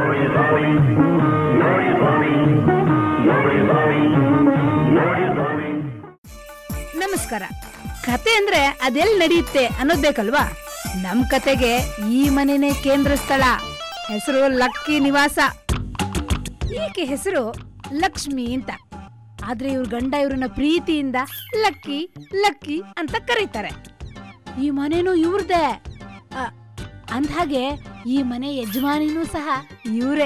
ನಮಸ್ಕಾರ ಕತೆ ಅಂದ್ರೆ ಅದೆಲ್ ನಡೆಯುತ್ತೆ ಅನ್ನೋದ್ ಬೇಕಲ್ವಾ ನಮ್ ಕತೆಗೆ ಈ ಮನೆನೇ ಕೇಂದ್ರ ಸ್ಥಳ ಹೆಸರು ಲಕ್ಕಿ ನಿವಾಸ ಈಕೆ ಹೆಸರು ಲಕ್ಷ್ಮಿ ಅಂತ ಆದ್ರೆ ಇವ್ರ ಗಂಡ ಇವ್ರನ್ನ ಪ್ರೀತಿಯಿಂದ ಲಕ್ಕಿ ಲಕ್ಕಿ ಅಂತ ಕರೀತಾರೆ ಈ ಮನೆನೂ ಇವ್ರದೇ ಅಂದ್ಹಾಗೆ ಈ ಮನೆ ಯಜಮಾನಿನೂ ಸಹ ಇವ್ರೇ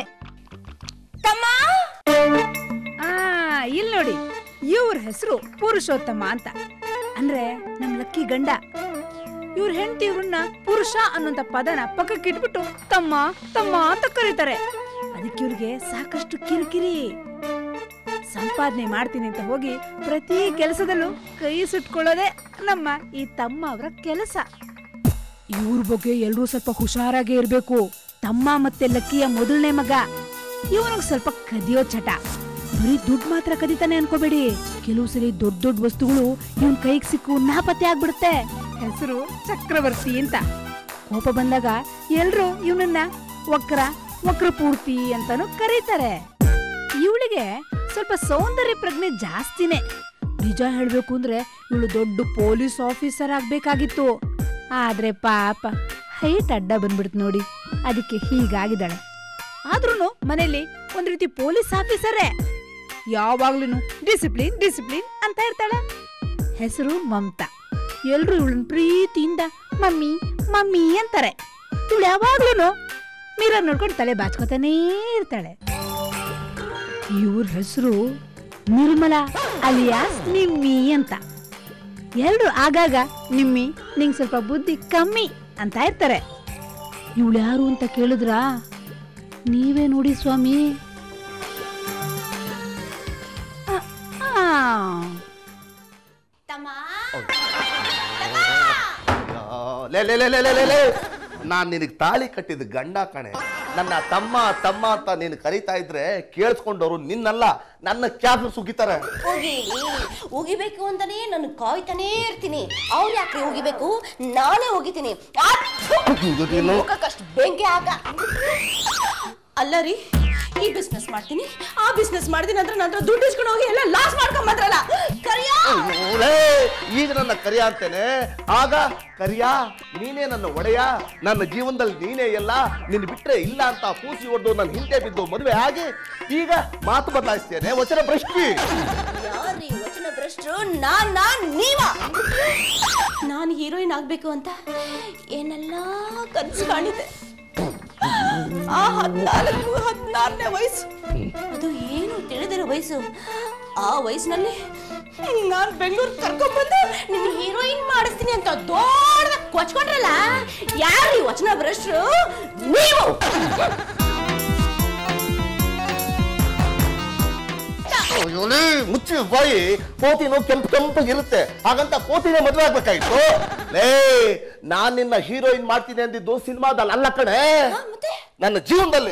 ಆ ಇಲ್ಲಿ ನೋಡಿ ಇವ್ರ ಹೆಸರು ಪುರುಷೋತ್ತಮ ಅಂತ ಅಂದ್ರೆ ನಮ್ ಲಕ್ಕಿ ಗಂಡ ಇವ್ರ ಹೆಂಡತಿ ಇವ್ರನ್ನ ಪುರುಷ ಅನ್ನೋಂತ ಪದನ ಪಕ್ಕಕ್ಕೆ ಇಟ್ಬಿಟ್ಟು ತಮ್ಮ ತಮ್ಮ ಅಂತ ಕರೀತಾರೆ ಅದಕ್ಕೆ ಇವ್ರಿಗೆ ಸಾಕಷ್ಟು ಕಿರಿಕಿರಿ ಸಂಪಾದನೆ ಮಾಡ್ತೀನಿ ಅಂತ ಹೋಗಿ ಪ್ರತಿ ಕೆಲಸದಲ್ಲೂ ಕೈ ಸುಟ್ಕೊಳ್ಳೋದೇ ನಮ್ಮ ಈ ತಮ್ಮ ಅವರ ಕೆಲಸ ಇವ್ರ ಬಗ್ಗೆ ಎಲ್ರೂ ಸ್ವಲ್ಪ ಹುಷಾರಾಗಿ ಇರ್ಬೇಕು ತಮ್ಮ ಮತ್ತೆ ಲಕ್ಕಿಯ ಮೊದಲನೇ ಮಗ ಇವನಿಗೆ ಸ್ವಲ್ಪ ಕದಿಯೋ ಚಟ ಬರೀ ದುಡ್ಡು ಮಾತ್ರ ಕದಿತಾನೆ ಅನ್ಕೋಬೇಡಿ ಕೆಲವು ಸಲ ದೊಡ್ಡ ದೊಡ್ಡ ವಸ್ತುಗಳು ಇವನ್ ಕೈಗೆ ಸಿಕ್ಕು ನಾಪತ್ತೆ ಆಗ್ಬಿಡುತ್ತೆ ಹೆಸರು ಚಕ್ರವರ್ತಿ ಅಂತ ಕೋಪ ಬಂದಾಗ ಎಲ್ರು ಇವನನ್ನ ವಕ್ರ ವಕ್ರ ಪೂರ್ತಿ ಅಂತಾನು ಕರೀತಾರೆ ಇವಳಿಗೆ ಸ್ವಲ್ಪ ಸೌಂದರ್ಯ ಪ್ರಜ್ಞೆ ಜಾಸ್ತಿನೇ ನಿಜ ಹೇಳ್ಬೇಕು ಅಂದ್ರೆ ಇವಳು ದೊಡ್ಡ ಪೊಲೀಸ್ ಆಫೀಸರ್ ಆಗ್ಬೇಕಾಗಿತ್ತು ಆದ್ರೆ ಪಾಪ ಹೈಟ್ ಅಡ್ಡ ಬಂದ್ಬಿಡ್ತು ನೋಡಿ ಅದಕ್ಕೆ ಹೀಗಾಗಿದ್ದಾಳೆ ಆದ್ರೂನು ಮನೇಲಿ ಒಂದ್ ರೀತಿ ಪೊಲೀಸ್ ಆಫೀಸರೇ ಯಾವಾಗ್ಲೂ ಡಿಸಿಪ್ಲಿನ್ ಡಿಸಿಪ್ಲಿನ್ ಅಂತ ಇರ್ತಾಳೆ ಹೆಸರು ಮಮತಾ ಎಲ್ರು ಇವಳನ್ ಪ್ರೀತಿಯಿಂದ ಮಮ್ಮಿ ಮಮ್ಮಿ ಅಂತಾರೆ ಇವಳು ಯಾವಾಗ್ಲೂ ಮಿರರ್ ನೋಡ್ಕೊಂಡು ತಲೆ ಬಾಚ್ಕೋತಾನೇ ಇರ್ತಾಳೆ ಇವ್ರ ಹೆಸರು ನಿರ್ಮಲಾ ಅಲಿಯಾಸ್ ನಿಮ್ಮಿ ಅಂತ ಎಲ್ರು ಆಗಾಗ ನಿಮ್ಮಿ ನಿಂಗ್ ಸ್ವಲ್ಪ ಬುದ್ಧಿ ಕಮ್ಮಿ ಅಂತ ಇರ್ತಾರೆ ಇವಳು ಯಾರು ಅಂತ ಕೇಳಿದ್ರಾ ನೀವೇ ನೋಡಿ ಸ್ವಾಮಿ ಆ, ಆ. ಲೇ ಲೇ ಲೇ ಲೇ ಲೇ ಲೇ ಲೇ ನಾನ್ ನಿನಗೆ ತಾಳಿ ಕಟ್ಟಿದ ಗಂಡ ಕಣೆ ನನ್ನ ತಮ್ಮ ತಮ್ಮ ಅಂತ ನೀನು ಕರಿತಾ ಇದ್ರೆ ಕೇಳಿಸ್ಕೊಂಡವ್ರು ನಿನ್ನಲ್ಲ ನನ್ನ ಕ್ಯಾಬ್ ಸುಗಿತಾರೆ ಹೋಗಿ ಉಗಿಬೇಕು ಅಂತಾನೆ ನಾನು ಕಾಯ್ತಾನೇ ಇರ್ತೀನಿ ಅವ್ರು ಯಾಕೆ ಉಗಿಬೇಕು ನಾನೇ ಉಗಿತೀನಿ ಮುಖಕ್ಕಷ್ಟು ಬೆಂಕಿ ಹಾಕ ಅಲ್ಲ ರೀ ಈ ಬಿಸ್ನೆಸ್ ಮಾಡ್ತೀನಿ ಆ ಬಿಸ್ನೆಸ್ ಮಾಡ್ತೀನಿ ಅಂದ್ರೆ ನಂತರ ದುಡ್ಡು ಇಸ್ಕೊಂಡು ಹೋಗಿ ಎಲ್ಲ ಲಾಸ್ ಮಾಡ್ಕೊಂಡ್ ಬಂದ್ರಲ್ಲ ಕರಿಯಾ ಲೇ, ಈಗ ನನ್ನ ಕರಿಯ ಅಂತೇನೆ ಆಗ ಕರಿಯ ನೀನೇ ನನ್ನ ಒಡೆಯ ನನ್ನ ಜೀವನದಲ್ಲಿ ನೀನೇ ಎಲ್ಲ ನಿನ್ ಬಿಟ್ರೆ ಇಲ್ಲ ಅಂತ ಪೂಸಿ ಹೊಡೆದು ನನ್ನ ಹಿಂದೆ ಬಿದ್ದು ಮದುವೆ ಆಗಿ ಈಗ ಮಾತು ಬದಲಾಯಿಸ್ತೇನೆ ವಚನ ಭ್ರಷ್ಟಿ ಯಾರ್ರೀ ವಚನ ಭ್ರಷ್ಟರು ನಾನ್ ನಾನ್ ನೀವ ನಾನು ಹೀರೋಯಿನ್ ಆಗ್ಬೇಕು ಅಂತ ಏನೆಲ್ಲ ಕನ್ಸು ಕಾಣಿದೆ ಆ ಹದಿನಾಲ್ಕು ಹದಿನಾರನೇ ವಯಸ್ಸು ಅದು ಏನು ತಿಳಿದಿರೋ ವಯಸ್ಸು ಆ ವಯಸ್ಸಿನಲ್ಲಿ ನಾನ್ ಬೆಂಗಳೂರು ಕರ್ಕೊಂಡ್ಬಂದು ನಿನ್ನ ಹೀರೋಯಿನ್ ಮಾಡಿಸ್ತೀನಿ ಅಂತ ದೊಡ್ಡ ಕೊಚ್ಕೊಂಡ್ರಲ್ಲ ಯಾರ್ರೀ ವಚನ ಭ್ರಷ್ಟರು ನೀವು ಅಯ್ಯೋಲೇ, ಮುಚ್ಚಿ ಬಾಯಿ ಕೋತಿನೂ ಕೆಂಪು ಕೆಂಪಗಿರುತ್ತೆ ಹಾಗಂತ ಕೋತಿನೇ ಮದುವೆ ಆಗ್ಬೇಕಾಯ್ತು ಲೇ ನಾನ್ ನಿನ್ನ ಹೀರೋಯಿನ್ ಮಾಡ್ತೀನಿ ಅಂದಿದ್ದು ಸಿನಿಮಾದಲ್ಲಿ ಅಲ್ಲ ಕಣೆ ಮತ್ತೆ ನನ್ನ ಜೀವನದಲ್ಲಿ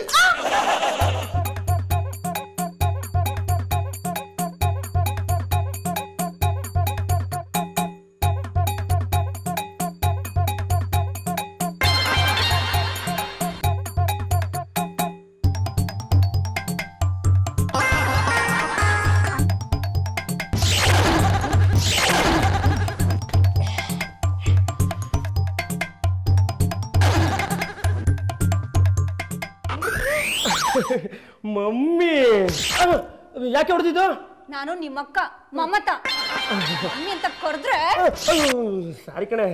ಮಮ್ಮಿ ಅಹ್, ಯಾಕೆ ಹೊಡೆದಿದ್ದು ನಾನು ನಿಮ್ಮಕ್ಕ ಮಮತ ಮಮ್ಮಿ ಅಂತ ಕರೆದ್ರೆ ಸಾರಿ ಕಣೆ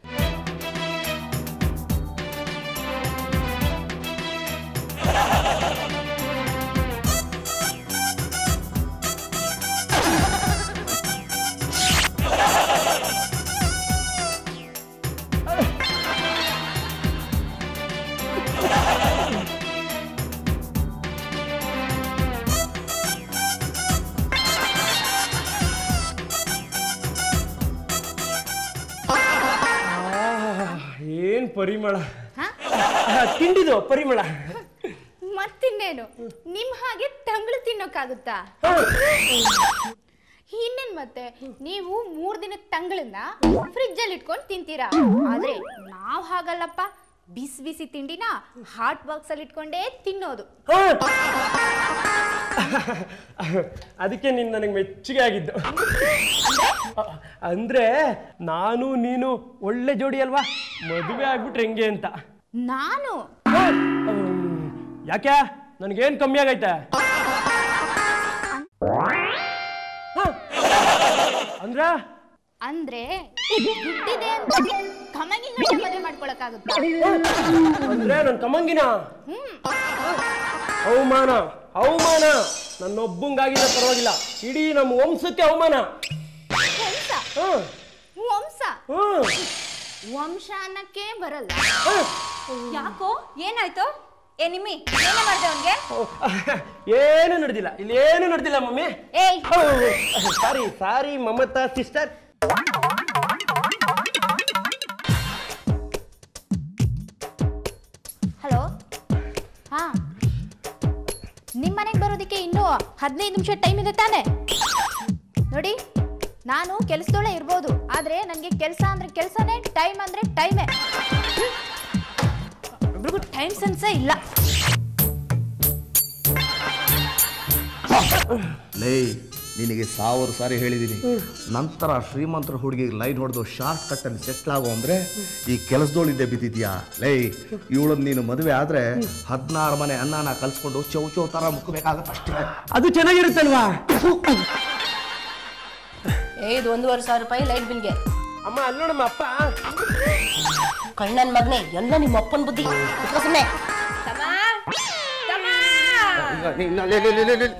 ಏನ್ ಪರಿಮಳ ಆ, ತಿಂಡಿದು ಪರಿಮಳ ಮತ್ತಿನ್ನೇನು ನಿಮ್ ಹಾಗೆ ತಂಗಳು ತಿನ್ನೋಕ್ಕಾಗುತ್ತಾ ಇನ್ನೇನ್ ಮತ್ತೆ ನೀವು ಮೂರ್ ದಿನದ ತಂಗಳನ್ನ ಫ್ರಿಜ್ ಅಲ್ಲಿ ಇಟ್ಕೊಂಡು ತಿಂತೀರಾ ಆದ್ರೆ ನಾವ್ ಹಾಗಲ್ಲಪ್ಪ ಬಿಸಿ ಬಿಸಿ ತಿಂಡಿನ ಹಾಟ್ ಬಾಕ್ಸ್ ಅಲ್ಲಿ ಇಟ್ಕೊಂಡೇ ತಿನ್ನೋದು ಹಾ. ಅದಕ್ಕೆ ನೀನು ನನಗೆ ಮೆಚ್ಚುಗೆ ಆಗಿದ್ದು ಅ- ಅಂದ್ರೆ ನಾನು ನೀನು ಒಳ್ಳೆ ಜೋಡಿ ಅಲ್ವಾ ಮದುವೆ ಆಗ್ಬಿಟ್ರೆ ಹೆಂಗೆ ಅಂತ ನಾನು ಹ್ಮ್. ಯಾಕೆ ನನಗೇನು ಕಮ್ಮಿ ಆಗೈತೆ ಹ. ಅಂದ್ರ ಅಂದ್ರೆ ದುಡ್ಡಿದೆ ಅಂತ ಕಮಗಿನ ಮದುವೆ ಮಾಡ್ಕೊಳಕ್ಕಾಗುತ್ತಾ ಅಂದ್ರೆ ನನ್ ಕಮ್ಮಂಗಿನ ಅವಮಾನ ಅವಮಾನ ನನ್ನೊಬ್ಬಂಗಾಗಿದ್ರೆ ಪರವಾಗಿಲ್ಲ ಇಡೀ ನಮ್ಮ ವಂಶಕ್ಕೆ ಅವಮಾನ ವಂಶ ಹ್ಮ್ ವಂಶ ಹ್ಮ್ ವಂಶ ಅನ್ನಕ್ಕೆ ಬರಲ್ಲ ಯಾಕೋ ಏನಾಯ್ತು ಏ ನಿಮ್ಮಿ ಏನೇ ಮಾಡ್ದೆ ಅವನ್ಗೆ ಏನು ನಡೆದಿಲ್ಲ ಇಲ್ಲಿ ಏನು ನಡೆದಿಲ್ಲ ಮಮ್ಮಿ ಏಯ್ sorry sorry Mamata sister hello ಹಾ ನಿಮ್ಮ ಮನೆಗೆ ಬರೋದಕ್ಕೆ ಇನ್ನೂ ಹದಿನೈದು ನಿಮಿಷ ಟೈಮ್ ಇದೆ ತಾನೆ ನೋಡಿ ನಾನು ಕೆಲಸದೊಳೆ ಇರ್ಬೋದು ಆದ್ರೆ ನನಗೆ ಕೆಲಸ ಅಂದ್ರೆ ಕೆಲಸನೇ ಟೈಮ್ ಅಂದ್ರೆ ಟೈಮೇ ಒಬ್ರಿಗೂ ಟೈಮ್ ಸೆನ್ಸೇ ಇಲ್ಲ ಲೇ ನಿನಗೆ ಸಾವಿರ ಸಾರಿ ಹೇಳಿದ್ದೀನಿ ನಂತರ ಶ್ರೀಮಂತರ ಹುಡುಗಿಗೆ ಲೈನ್ ಹೊಡೆದು ಶಾರ್ಟ್ ಕಟ್ ಅಲ್ಲಿ ಸೆಟ್ಲ್ ಆಗೋ ಅಂದ್ರೆ ಈ ಕೆಲಸದೋಳಿದ್ದೆ ಬಿದ್ದಿದ್ಯಾ ಲೇ ಇವಳನ್ನ ನೀನು ಮದುವೆ ಆದ್ರೆ ಹದಿನಾರು ಮನೆ ಅನ್ನನ ಕಲ್ಸ್ಕೊಂಡು ಚೌ ಚೌ ತರ ಮುಕ್ಕಬೇಕಾಗತ್ತೆ ಅಷ್ಟೇ ಅದು ಚೆನ್ನಾಗಿರುತ್ತಲ್ವಾ ಏ ಇದು ಒಂದೂವರೆ ಸಾವಿರ ರೂಪಾಯಿ ಲೈಟ್ ಬಿಲ್ಗೆ ಅಮ್ಮ ಅಲ್ಲ ನಮ್ಮ ಅಪ್ಪ ಕಣ್ಣನ್ ಮಗನೇ ಎಲ್ಲ ನಿಮ್ಮ ಅಪ್ಪನ ಬುದ್ಧಿ ಕುತ್ಕೋ ಸುಮ್ನೆ ಈಗ ನೀನ್ ಲೇ, ಲೇ, ಲೇ, ಲೇ, ಲೇ.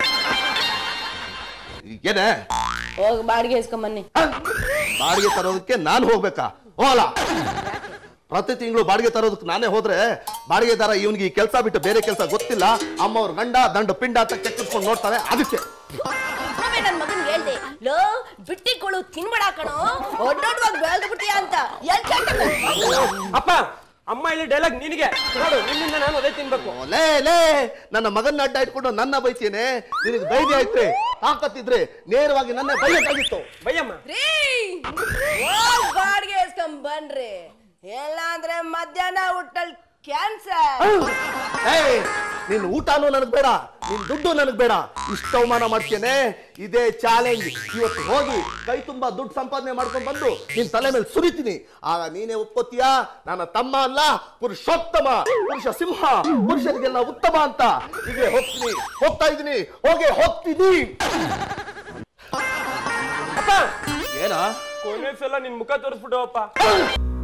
ಏನೇ ಹೋಗಿ ಬಾಡಿಗೆ ಇಸ್ಕೊಂಬನ್ನಿ ಆ? ಬಾಡಿಗೆ ತರೋದಕ್ಕೆ ನಾನು ಹೋಗ್ಬೇಕಾ ಹೋಗಲ್ಲ ಪ್ರತಿ ತಿಂಗಳು ಬಾಡಿಗೆ ತರೋದಕ್ಕೆ ನಾನೇ ಹೋದ್ರೆ ಬಾಡಿಗೆದಾರ ಇವನಿಗೆ ಈ ಕೆಲಸ ಬಿಟ್ಟು ಬೇರೆ ಕೆಲಸ ಗೊತ್ತಿಲ್ಲ ಅಮ್ಮವ್ರ ಗಂಡ ದಂಡ ಪಿಂಡ ಅಂತ ಕೆತ್ತಿಸ್ಕೊಂಡು ನೋಡ್ತಾರೆ ಅದಕ್ಕೆ ನಾವೇ ನನ್ ಮಗನ್ ಹೇಳ್ದೆ ಲೋ ಬಿಟ್ಟಿಗಳು ತಿನ್ಬೇಡ ಕಣೋ ಒಡ್ಡೊಡ್ವಾಗ ಬೆಳೆದು ಬಿಟ್ಟಿಯ ಅಂತ ಎಲ್ ಅಪ್ಪ ಅಮ್ಮ ಇಲ್ಲಿ ಡೈಲಾಗ್ ನಿನಗೆ ನೋಡು ನಿನ್ನಿಂದ ನಾನು ಅದೇ ತಿನ್ಬೇಕು ಓ, ಲೇ ಲೇ ನನ್ನ ಮಗನ್ನ ಅಡ್ಡ ಇಟ್ಕೊಂಡು ನನ್ನ ಬೈತೇನೆ ನಿನಗೆ ಧೈರ್ಯ ಐತ್ರಿ ತಾಕತ್ತಿದ್ರೆ ನೇರವಾಗಿ ನನ್ನ ಬೈಯಕ್ಕಾಗಿತ್ತು ಬಯ್ಯಮ್ಮ ರೀ ಹೋಗ್ ಬಾಡಿಗೆ ಇಸ್ಕೊಂಡ್ ಬನ್ರಿ ಇಲ್ಲ ಅಂದ್ರೆ ಮಧ್ಯಾಹ್ನ ಊಟಲ್ ಕ್ಯಾನ್ಸರ್ ಏಯ್ ನಿನ್ ಊಟನೂ ನನಗ್ ಬೇಡ ನಿನ್ ದುಡ್ಡು ನನಗ್ ಬೇಡ ಇಷ್ಟ ಅವಮಾನ ಮಾಡ್ತೇನೆ ಇದೇ ಚಾಲೆಂಜ್ ಇವತ್ತು ಹೋಗಿ ಕೈ ತುಂಬಾ ದುಡ್ಡು ಸಂಪಾದನೆ ಮಾಡ್ಕೊಂಡ್ ಬಂದು ನಿನ್ ತಲೆ ಮೇಲೆ ಸುರಿತೀನಿ ಆಗ ನೀನೇ ಒಪ್ಪತ್ತೀಯಾ ನನ್ನ ತಮ್ಮ ಅಲ್ಲ ಪುರುಷೋತ್ತಮ ಪುರುಷ ಸಿಂಹ ಪುರುಷನಿಗೆಲ್ಲ ಉತ್ತಮ ಅಂತ ಹೀಗೆ ಹೋಗ್ತೀನಿ ಹೋಗ್ತಾ ಇದೀನಿ ಹೋಗಿ ಹೋಗ್ತೀನಿ ಅಪ್ಪ ಏನಾ ಕೊನೆ ಸಲ ನಿನ್ ಮುಖ ತೋರಿಸ್ಬಿಟ್ಟು ಅಪ್ಪ